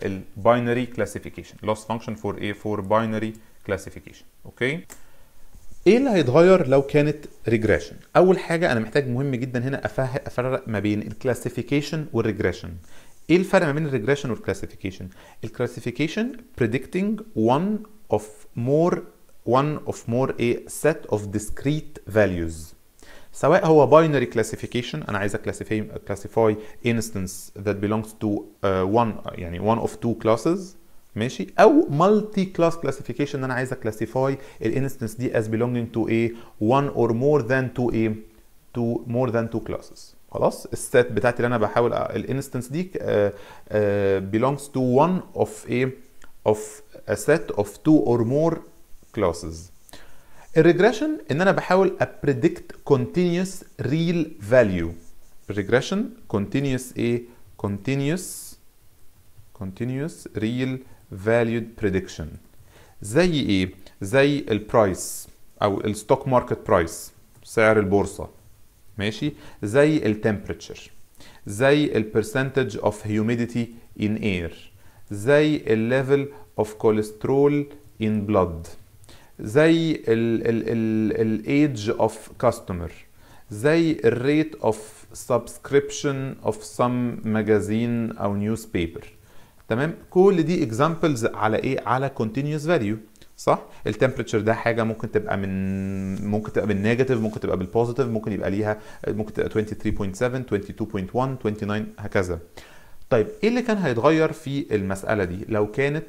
الباينري كلاسيفيكيشن loss function for a for binary classification اوكي ايه اللي هيتغير لو كانت ريجريشن اول حاجه انا محتاج مهم جدا هنا أفه- افرق ما بين الكلاسيفيكيشن والريجريشن ايه الفرق ما بين الريجريشن والكلاسيفيكيشن الكلاسيفيكيشن predicting one of more one of more a set of discrete values سواء هو binary classification انا عايز classify classify instance that belongs to uh, one يعني one of two classes ماشي او multi class classification انا عايز classify الانستنس دي as belonging to a one or more than to a to more than two classes خلاص الست بتاعتي اللي انا بحاول الانستنس دي uh, uh, belongs to one of a of a set of two or more classes الريجريشن ان انا بحاول ابريدكت continuous real value الريجريشن continuous ايه continuous continuous real valued prediction زي ايه زي البرايس او الستوك ماركت برايس سعر البورصه ماشي زي التمبريتشر زي البرسنتج اوف humidity in air زي الليفل اوف كوليسترول in blood زي الايدج اوف كاستمر زي الريت اوف سبسكريبشن اوف سم ماجازين او نيوز بيبر تمام كل دي اكزامبلز على ايه على continuous value صح التمبريتشر ده حاجه ممكن تبقى من ممكن تبقى بالنيجاتيف ممكن تبقى بالبوزيتيف ممكن يبقى ليها ممكن تبقى 23.7 22.1 29 هكذا طيب ايه اللي كان هيتغير في المساله دي لو كانت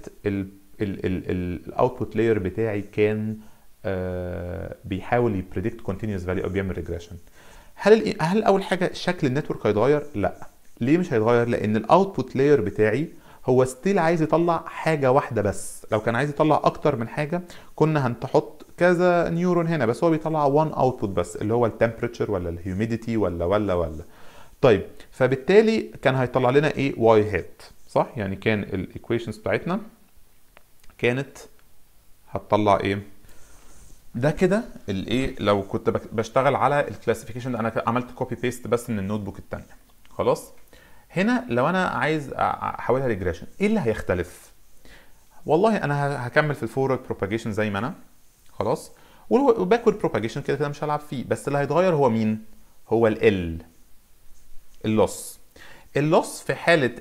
الاوتبوت لاير بتاعي كان آه بيحاول يبريدكت كونتينوس فاليو او بيعمل ريجريشن هل ال هل اول حاجه شكل النتورك هيتغير لا ليه مش هيتغير لان الاوتبوت لاير بتاعي هو ستيل عايز يطلع حاجه واحده بس لو كان عايز يطلع اكتر من حاجه كنا هنحط كذا نيورون هنا بس هو بيطلع وان اوتبوت بس اللي هو التمبريتشر ولا الهيوميديتي ولا ولا ولا طيب فبالتالي كان هيطلع لنا ايه واي هات صح يعني كان الايكويشنز بتاعتنا كانت هتطلع ايه ده كده الايه لو كنت بشتغل على الكلاسيفيكيشن انا عملت كوبي بيست بس من النوت بوك الثانيه خلاص هنا لو انا عايز احولها ريجريشن ايه اللي هيختلف والله انا هكمل في الفورورد بروباجيشن زي ما انا خلاص والباكورد بروباجيشن كده كده مش هلعب فيه بس اللي هيتغير هو مين هو ال اللوس اللوس في حاله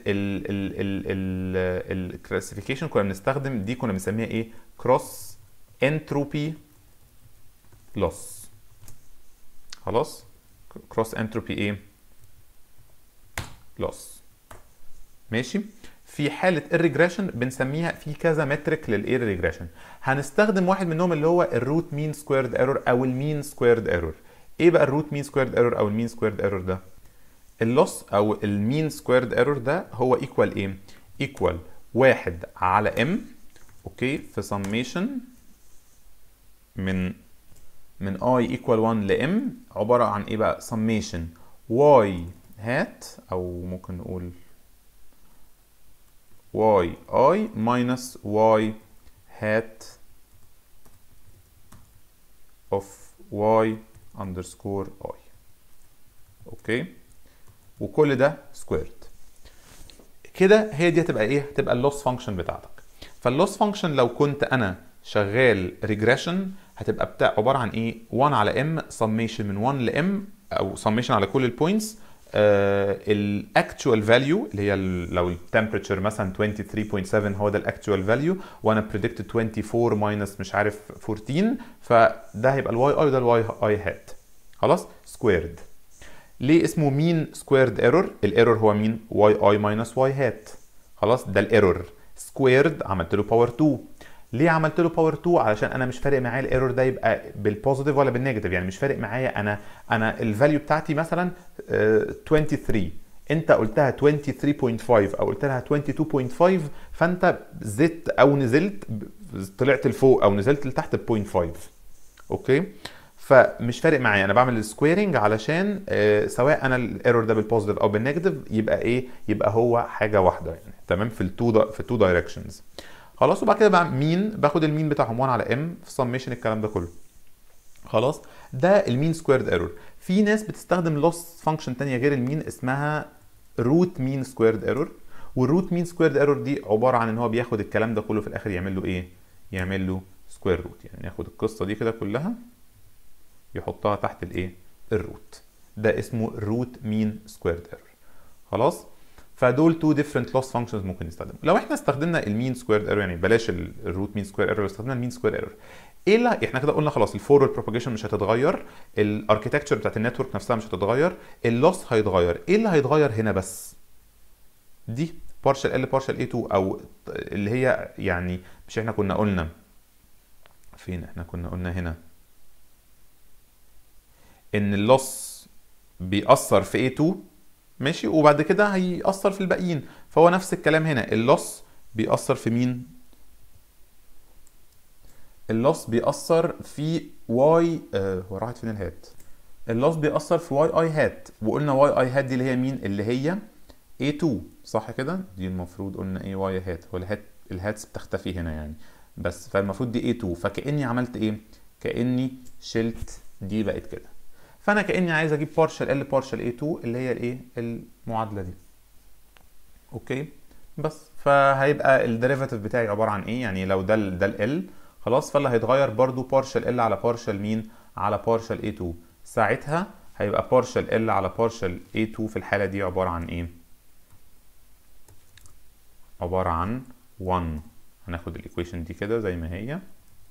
الكلاسيفيكيشن كنا بنستخدم دي كنا بنسميها ايه كروس انتروبي لوس خلاص كروس انتروبي ايه لوس ماشي في حاله الريجريشن بنسميها في كذا مترك للاير ريجريشن هنستخدم واحد منهم اللي هو الروت مين سكويرد ايرور او المين سكويرد ايرور ايه بقى الروت مين سكويرد ايرور او المين سكويرد ايرور ده اللوس او المين سكويرد ايرور ده هو ايكوال ايه ايكوال واحد على ام اوكي في سميشن من من i ايكوال 1 ل m عباره عن ايه بقى سميشن y هات او ممكن نقول y i minus y hat of y underscore i اوكي وكل ده سكويرد كده هي دي هتبقى ايه هتبقى اللوس فانكشن بتاعتك فاللوس فانكشن لو كنت انا شغال ريجريشن هتبقى بتاع عباره عن ايه 1 على ام سميشن من 1 ل ام او سميشن على كل البوينتس الاكتوال فاليو اللي هي لو التمبريتشر مثلا 23.7 هو ده الاكتوال فاليو وانا بريدكت 24 ماينس مش عارف 14 فده هيبقى الواي اي وده الواي اي هات خلاص سكويرد ليه اسمه مين سكويرد ايرور الايرور هو مين واي اي ماينس واي هات خلاص ده الايرور سكويرد عملت له باور 2 ليه عملت له باور 2 علشان انا مش فارق معايا الايرور ده يبقى بالبوزيتيف ولا بالنيجاتيف يعني مش فارق معايا انا انا الفاليو بتاعتي مثلا uh, 23 انت قلتها 23.5 او قلت لها 22.5 فانت زدت او نزلت طلعت لفوق او نزلت لتحت ب 0.5 اوكي فمش فارق معايا انا بعمل السكويرنج علشان آه سواء انا الايرور ده بالبوزيتيف او بالنيجاتيف يبقى ايه يبقى هو حاجه واحده يعني تمام في التو في التو دايركشنز خلاص وبعد كده بعمل مين باخد المين بتاعهم 1 على ام في سميشن الكلام ده كله خلاص ده المين سكويرد ايرور في ناس بتستخدم لوس فانكشن تانية غير المين اسمها روت مين سكويرد ايرور والروت مين سكويرد ايرور دي عباره عن ان هو بياخد الكلام ده كله في الاخر يعمل له ايه يعمل له سكوير روت يعني ناخد القصه دي كده كلها يحطها تحت الايه الروت ده اسمه روت مين سكويرد ايرور خلاص فدول تو ديفرنت لوس فانكشنز ممكن يستخدموا لو احنا استخدمنا المين سكويرد ايرور يعني بلاش الروت مين سكوير ايرور استخدمنا المين سكوير ايرور ايه اللي احنا كده قلنا خلاص الفورورد بروباجيشن مش هتتغير الاركتكتشر بتاعت النتورك نفسها مش هتتغير اللوس هيتغير ايه اللي هيتغير هنا بس دي بارشل ال بارشل اي 2 او اللي هي يعني مش احنا كنا قلنا فين احنا كنا قلنا هنا ان اللوس بيأثر في A2 ماشي وبعد كده هيأثر في الباقيين فهو نفس الكلام هنا اللوس بيأثر في مين اللوس بيأثر في واي آه هو راحت فين الهات اللوس بيأثر في واي اي هات وقلنا واي اي هات دي اللي هي مين اللي هي A2 صح كده دي المفروض قلنا ايه واي هات هو الهات الهاتس بتختفي هنا يعني بس فالمفروض دي A2 فكأني عملت ايه كأني شلت دي بقت كده فانا كاني عايز اجيب بارشل ال بارشل اي 2 اللي هي الايه المعادله دي اوكي بس فهيبقى الديريفاتيف بتاعي عباره عن ايه يعني لو ده ال ده ال خلاص فاللي هيتغير برضو بارشل ال على بارشل مين على بارشل اي 2 ساعتها هيبقى بارشل ال على بارشل اي 2 في الحاله دي عباره عن ايه عباره عن 1 هناخد الايكويشن دي كده زي ما هي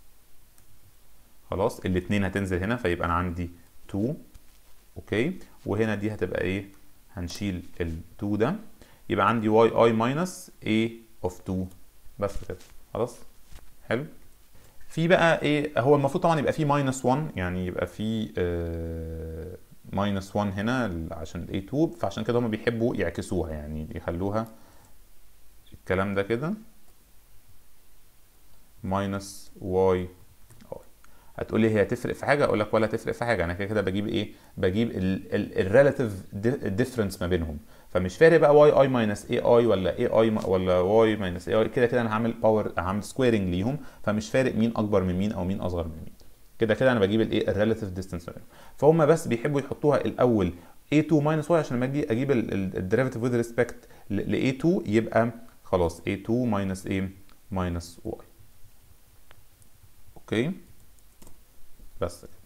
خلاص الاثنين هتنزل هنا فيبقى انا عندي 2 اوكي وهنا دي هتبقى ايه هنشيل ال 2 ده يبقى عندي y i minus a of 2 بس كده خلاص حلو في بقى ايه هو المفروض طبعا يبقى في minus 1 يعني يبقى في آه minus 1 هنا عشان ال a2 فعشان كده هم بيحبوا يعكسوها يعني يخلوها الكلام ده كده minus y هتقول لي هي تفرق في حاجه اقول لك ولا تفرق في حاجه انا كده كده بجيب ايه بجيب الريلاتيف ديفرنس ما بينهم فمش فارق بقى واي اي ماينس اي اي ولا اي اي ولا واي ماينس اي اي كده كده انا هعمل باور هعمل سكويرنج ليهم فمش فارق مين اكبر من مين او مين اصغر من مين كده كده انا بجيب الايه الريلاتيف ديستانس ما بينهم فهم بس بيحبوا يحطوها الاول a2 ماينس y عشان لما اجي اجيب الديريفاتيف وذ ريسبكت ل a2 يبقى خلاص a2 ماينس a ماينس y اوكي بس كده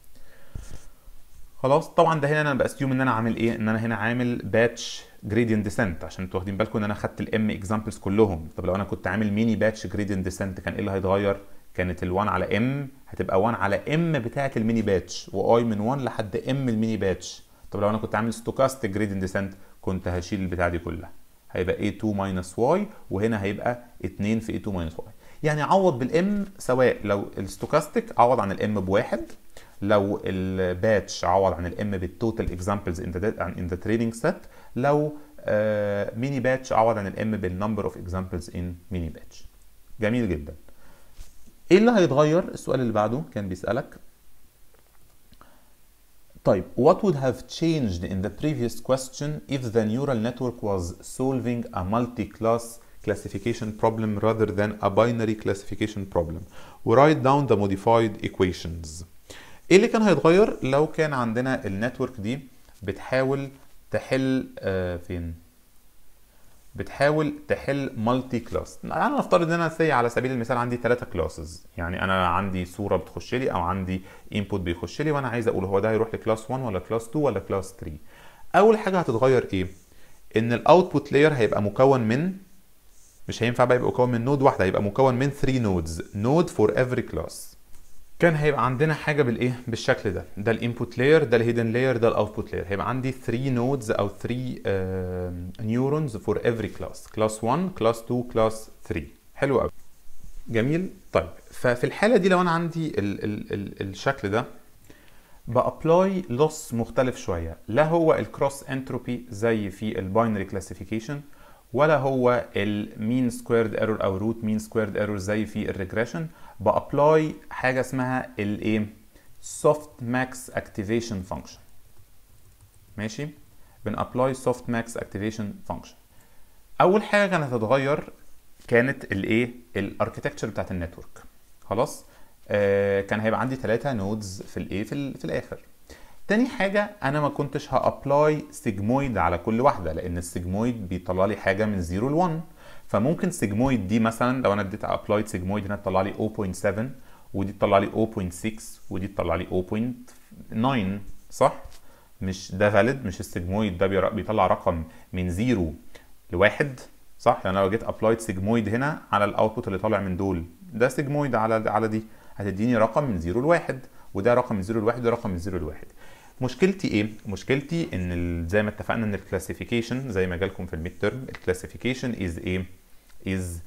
خلاص طبعا ده هنا انا باسيوم ان انا عامل ايه ان انا هنا عامل باتش جريدينت ديسنت عشان انتوا واخدين بالكم ان انا خدت الام اكزامبلز كلهم طب لو انا كنت عامل ميني باتش جريدينت ديسنت كان ايه اللي هيتغير كانت ال1 على ام هتبقى 1 على ام بتاعه الميني باتش واي من 1 لحد ام الميني باتش طب لو انا كنت عامل ستوكاستيك جريدينت ديسنت كنت هشيل البتاعه دي كلها هيبقى a2 ماينس y وهنا هيبقى 2 في a2 ماينس y يعني عوض بالام سواء لو الستوكاستيك عوض عن الام بواحد لو الباتش عوض عن الام بالتوتال اكزامبلز ان ذا تريننج سيت لو ميني باتش عوض عن الام بالنمبر اوف اكزامبلز ان ميني باتش جميل جدا ايه اللي هيتغير السؤال اللي بعده كان بيسالك طيب what would have changed in the previous question if the neural network was solving a multi-class classification problem rather than a binary classification problem write down the modified equations ايه اللي كان هيتغير لو كان عندنا النتورك دي بتحاول تحل آه فين بتحاول تحل مالتي كلاس انا نفترض ان انا سي على سبيل المثال عندي ثلاثه كلاسز يعني انا عندي صوره بتخش لي او عندي انبوت بيخش لي وانا عايز اقول هو ده هيروح لكلاس 1 ولا كلاس 2 ولا كلاس 3 اول حاجه هتتغير ايه ان الاوتبوت لاير هيبقى مكون من مش هينفع بقى يبقى مكون من نود واحده هيبقى مكون من 3 نودز نود فور افري كلاس كان هيبقى عندنا حاجه بالايه بالشكل ده ده الانبوت لاير ده الهيدن لاير ده الاوتبوت لاير هيبقى عندي 3 نودز او 3 نيورونز فور افري كلاس كلاس 1 كلاس 2 كلاس 3 حلو قوي جميل طيب ففي الحاله دي لو انا عندي ال ال ال الشكل ده بابلاي لوس مختلف شويه لا هو الكروس انتروبي زي في الباينري كلاسيفيكيشن ولا هو المين سكويرد ايرور او روت مين سكويرد ايرور زي في الريجريشن بابلاي حاجه اسمها الايه سوفت ماكس اكتيفيشن فانكشن ماشي بنابلاي سوفت ماكس اكتيفيشن فانكشن اول حاجه كانت هتتغير كانت الايه الاركتكتشر بتاعت النتورك خلاص آه كان هيبقى عندي ثلاثه نودز في الايه في, في الاخر تاني حاجة أنا ما كنتش هأبلاي سيجمويد على كل واحدة لأن السيجمويد بيطلع لي حاجة من 0 ل 1 فممكن سيجمويد دي مثلا لو أنا اديت أبلايد سيجمويد هنا تطلع لي 0.7 ودي تطلع لي 0.6 ودي تطلع لي 0.9 صح مش ده فاليد مش السيجمويد ده بير- بيطلع رقم من 0 لواحد صح يعني لو جيت ابلايد سيجمويد هنا على الاوتبوت اللي طالع من دول ده سيجمويد على على دي هتديني رقم من 0 لواحد وده رقم من 0 لواحد وده رقم من 0 لواحد مشكلتي ايه؟ مشكلتي ان ال- زي ما اتفقنا ان الكلاسيفيكيشن زي ما جالكم في الميد ترم الكلاسيفيكيشن از ايه؟ از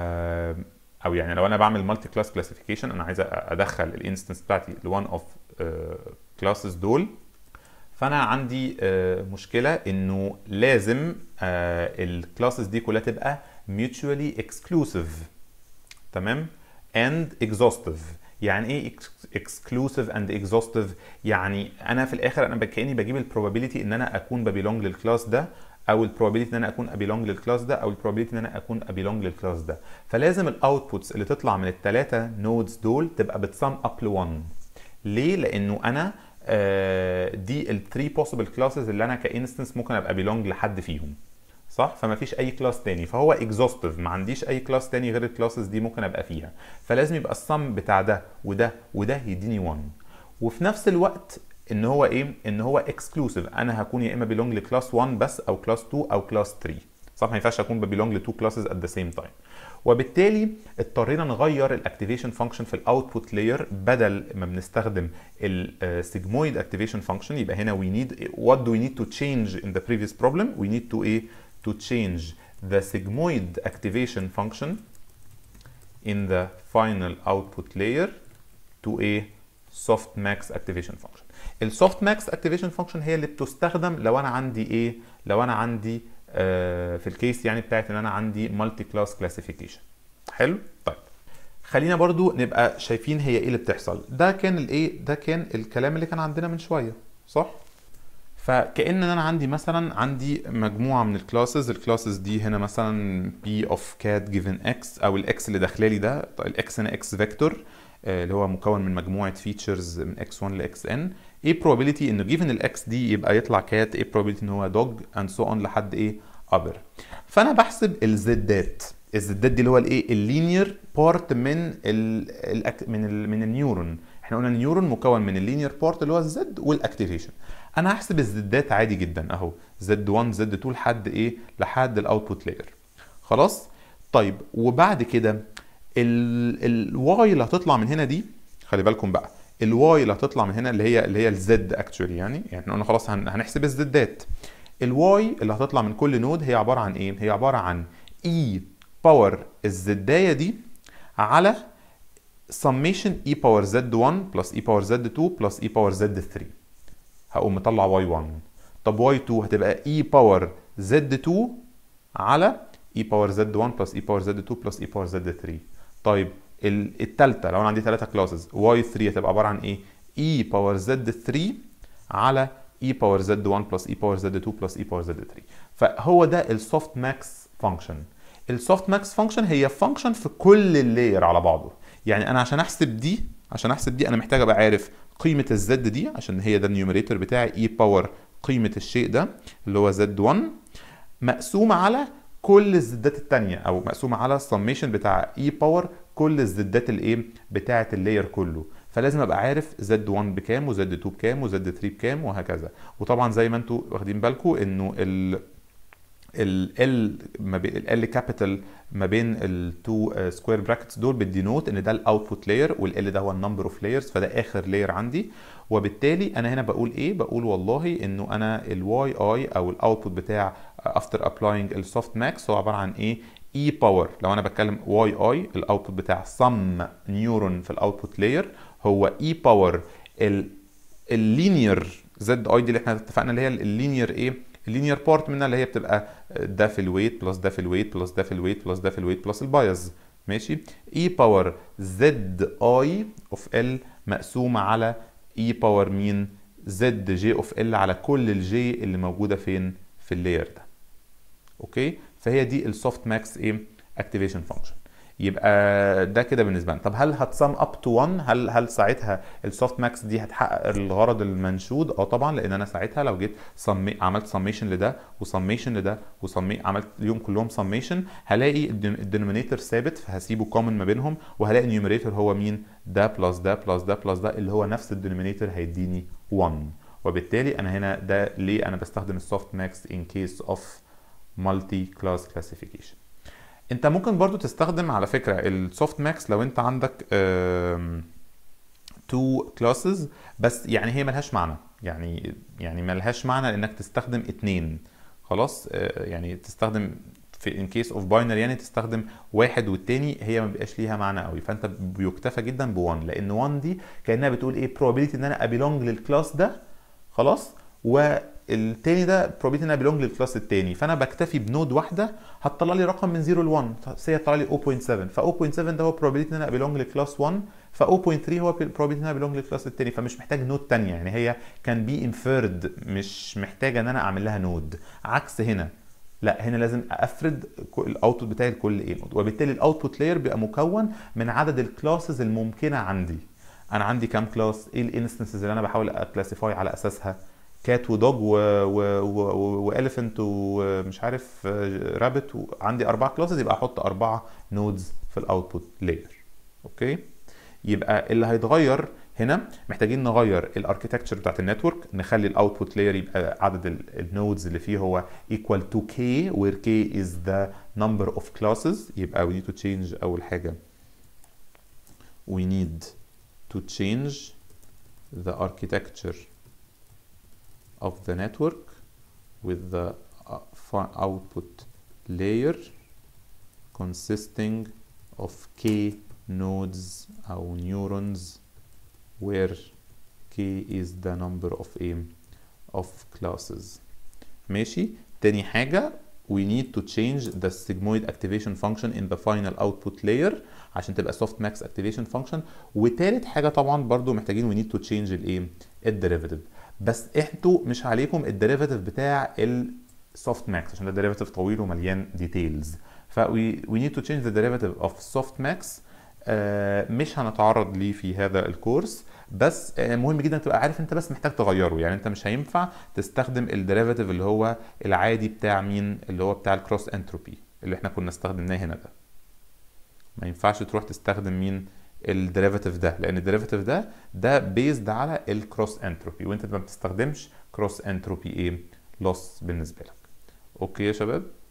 او يعني لو انا بعمل مالتي كلاس كلاسيفيكيشن انا عايز ادخل الانستنس بتاعتي لوان اوف كلاسز دول فانا عندي آه، مشكله انه لازم الكلاسز دي كلها تبقى mutually exclusive تمام and exhaustive يعني ايه ex- exclusive and exhaustive يعني انا في الاخر انا كاني بجيب البروبابيلتي ان انا اكون ببيلونج للكلاس ده او البروبابيلتي ان انا اكون ابيلونج للكلاس ده او البروبابيلتي ان انا اكون ابيلونج للكلاس ده فلازم الاوتبوتس اللي تطلع من الثلاثه نودز دول تبقى بتسم اب ل 1 ليه لانه انا آه، دي الثري بوسيبل كلاسز اللي انا كانستنس ممكن ابقى بيلونج لحد فيهم صح فما فيش اي كلاس تاني فهو اكزوستيف ما عنديش اي كلاس تاني غير الكلاسز دي ممكن ابقى فيها فلازم يبقى السم بتاع ده وده وده يديني 1 وفي نفس الوقت ان هو ايه ان هو اكسكلوسيف انا هكون يا اما بيلونج لكلاس 1 بس او كلاس 2 او كلاس 3 صح ما ينفعش اكون ببيلونج لتو كلاسز ات ذا سيم تايم وبالتالي اضطرينا نغير الاكتيفيشن فانكشن في الاوتبوت لاير بدل ما بنستخدم السيجمويد اكتيفيشن فانكشن يبقى هنا we need what do we need to change in the previous problem we need to ايه to change the sigmoid activation function in the final output layer to a softmax activation function السوفتماكس activation function هي اللي بتستخدم لو انا عندي ايه لو انا عندي آه في الكيس يعني بتاعت ان انا عندي مالتي كلاس كلاسيفيكيشن حلو طيب خلينا برضو نبقى شايفين هي ايه اللي بتحصل ده كان الايه ده كان الكلام اللي كان عندنا من شويه صح فكأن انا عندي مثلا عندي مجموعه من الكلاسز الكلاسز دي هنا مثلا p of cat given x او الاكس اللي داخله لي ده الاكس هنا x فيكتور اللي هو مكون من مجموعه فيتشرز من x1 ل xn ايه probability انه given الاكس دي يبقى يطلع كات ايه probability ان هو dog and so on لحد ايه other فانا بحسب الزدات الزدات دي اللي هو الايه اللينير بارت من ال ال من ال من النيورون احنا قلنا النيورون مكون من اللينير بارت اللي هو الزد والاكتيفيشن انا هحسب الزدات عادي جدا اهو زد 1 زد 2 لحد ايه لحد الاوتبوت لاير خلاص طيب وبعد كده الواي اللي هتطلع من هنا دي خلي بالكم بقى الواي اللي هتطلع من هنا اللي هي اللي هي الزد اكشولي يعني يعني احنا قلنا خلاص هن- هنحسب الزدات الواي اللي هتطلع من كل نود هي عباره عن ايه هي عباره عن اي باور الزدايه دي على summation e باور زد 1 بلس e باور زد 2 بلس e باور زد 3 هقوم مطلع واي 1 طب واي 2 هتبقى e باور زد 2 على e باور زد 1 بلس e باور زد 2 بلس e باور زد 3 طيب ال- التالتة لو انا عندي ثلاثة كلاسز واي 3 هتبقى عبارة عن ايه e باور زد 3 على e باور زد 1 بلس e باور زد 2 بلس e باور زد 3 فهو ده السوفت ماكس فانكشن السوفت ماكس فانكشن هي فانكشن في كل اللاير على بعضه يعني انا عشان احسب دي عشان احسب دي انا محتاج ابقى عارف قيمه الزد دي عشان هي ده النيوميريتور بتاعي اي باور قيمه الشيء ده اللي هو زد 1 مقسومه على كل الزدات التانية او مقسومه على السميشن بتاع اي باور كل الزدات الايه بتاعه اللاير كله فلازم ابقى عارف زد 1 بكام وزد 2 بكام وزد 3 بكام وهكذا وطبعا زي ما انتم واخدين بالكم انه ال ال L ما بين ال L كابيتال ما بين التو سكوير براكتس دول بتدينوت ان ده الاوتبوت لاير وال L ده هو النمبر اوف لايرز فده اخر لاير عندي وبالتالي انا هنا بقول ايه بقول والله انه انا الواي اي او الاوتبوت بتاع افتر ابلاينج السوفت ماكس هو عباره عن ايه اي باور لو انا بتكلم واي اي الاوتبوت بتاع سم نيورون في الاوتبوت لاير هو اي باور اللينير زد اي دي اللي احنا اتفقنا اللي هي اللينير ايه اللينير بارت منها اللي هي بتبقى ده في الويت بلس ده في الويت بلس ده في الويت بلس ده في الويت بلس البايز ماشي اي باور زد اي اوف ال مقسومه على اي باور مين زد جي اوف ال على كل الجي اللي موجوده فين في اللاير ده اوكي فهي دي السوفت ماكس ايه اكتيفيشن فانكشن يبقى ده كده بالنسبه لنا طب هل هتسم اب تو 1 هل هل ساعتها السوفت ماكس دي هتحقق الغرض المنشود اه طبعا لان انا ساعتها لو جيت سمي عملت سميشن لده وسميشن لده وسمي عملت اليوم كلهم سميشن هلاقي الدينومينيتور ثابت فهسيبه كومن ما بينهم وهلاقي النيوميريتور هو مين ده بلس ده بلس ده بلس ده اللي هو نفس الدينومينيتور هيديني 1 وبالتالي انا هنا ده ليه انا بستخدم السوفت ماكس ان كيس اوف مالتي كلاس كلاسيفيكيشن انت ممكن برضو تستخدم على فكره السوفت ماكس لو انت عندك تو كلاسز بس يعني هي ملهاش معنى يعني يعني ملهاش معنى انك تستخدم اتنين خلاص آه، يعني تستخدم في ان كيس اوف باينري يعني تستخدم واحد والتاني هي ما بيبقاش ليها معنى قوي فانت بيكتفى جدا ب 1 لان 1 دي كانها بتقول ايه probability ان انا ابيلونج للكلاس ده خلاص والتاني ده probability ان انا بيلونج للكلاس التاني فانا بكتفي بنود واحده هتطلع لي رقم من 0 ل 1 سي هتطلع لي 0.7 ف 0.7 ده هو probability ان انا بيلونج لكلاس 1 ف 0.3 هو probability ان انا بيلونج للكلاس التاني فمش محتاج نود تانية يعني هي كان بي انفيرد مش محتاجه ان انا اعمل لها نود عكس هنا لا هنا لازم افرد الاوتبوت بتاعي لكل ايه نود وبالتالي الاوتبوت لاير بيبقى مكون من عدد الكلاسز الممكنه عندي انا عندي كام كلاس ايه الانستنسز اللي انا بحاول اكلاسيفاي على اساسها كات ودوج واليفنت ومش عارف رابت وعندي اربع كلاسز يبقى احط اربعه نودز في الاوتبوت لاير اوكي يبقى اللي هيتغير هنا محتاجين نغير الاركتكتشر بتاعت النتورك نخلي الاوتبوت لاير يبقى عدد النودز اللي فيه هو equal to k where k is the number of classes يبقى we need to change اول حاجه we need to change the architecture of the network with the uh, output layer consisting of k nodes أو neurons where k is the number of aim of classes ماشي تاني حاجة we need to change the sigmoid activation function in the final output layer عشان تبقى soft max activation function وتالت حاجة طبعا برضو محتاجين we need to change الايه الديريفاتيف بس انتوا مش عليكم الديريفاتيف بتاع السوفت ماكس عشان ده ديريفاتيف طويل ومليان ديتيلز ف we, we need to change the derivative of soft max آه مش هنتعرض ليه في هذا الكورس بس آه مهم جدا تبقى عارف انت بس محتاج تغيره يعني انت مش هينفع تستخدم الديريفاتيف اللي هو العادي بتاع مين اللي هو بتاع الكروس انتروبي اللي احنا كنا استخدمناه هنا ده ما ينفعش تروح تستخدم مين الديريفاتيف ده لان الديريفاتيف ده ده بيزد على الكروس انتروبي وانت ما بتستخدمش كروس انتروبي ايه لوس بالنسبه لك اوكي يا شباب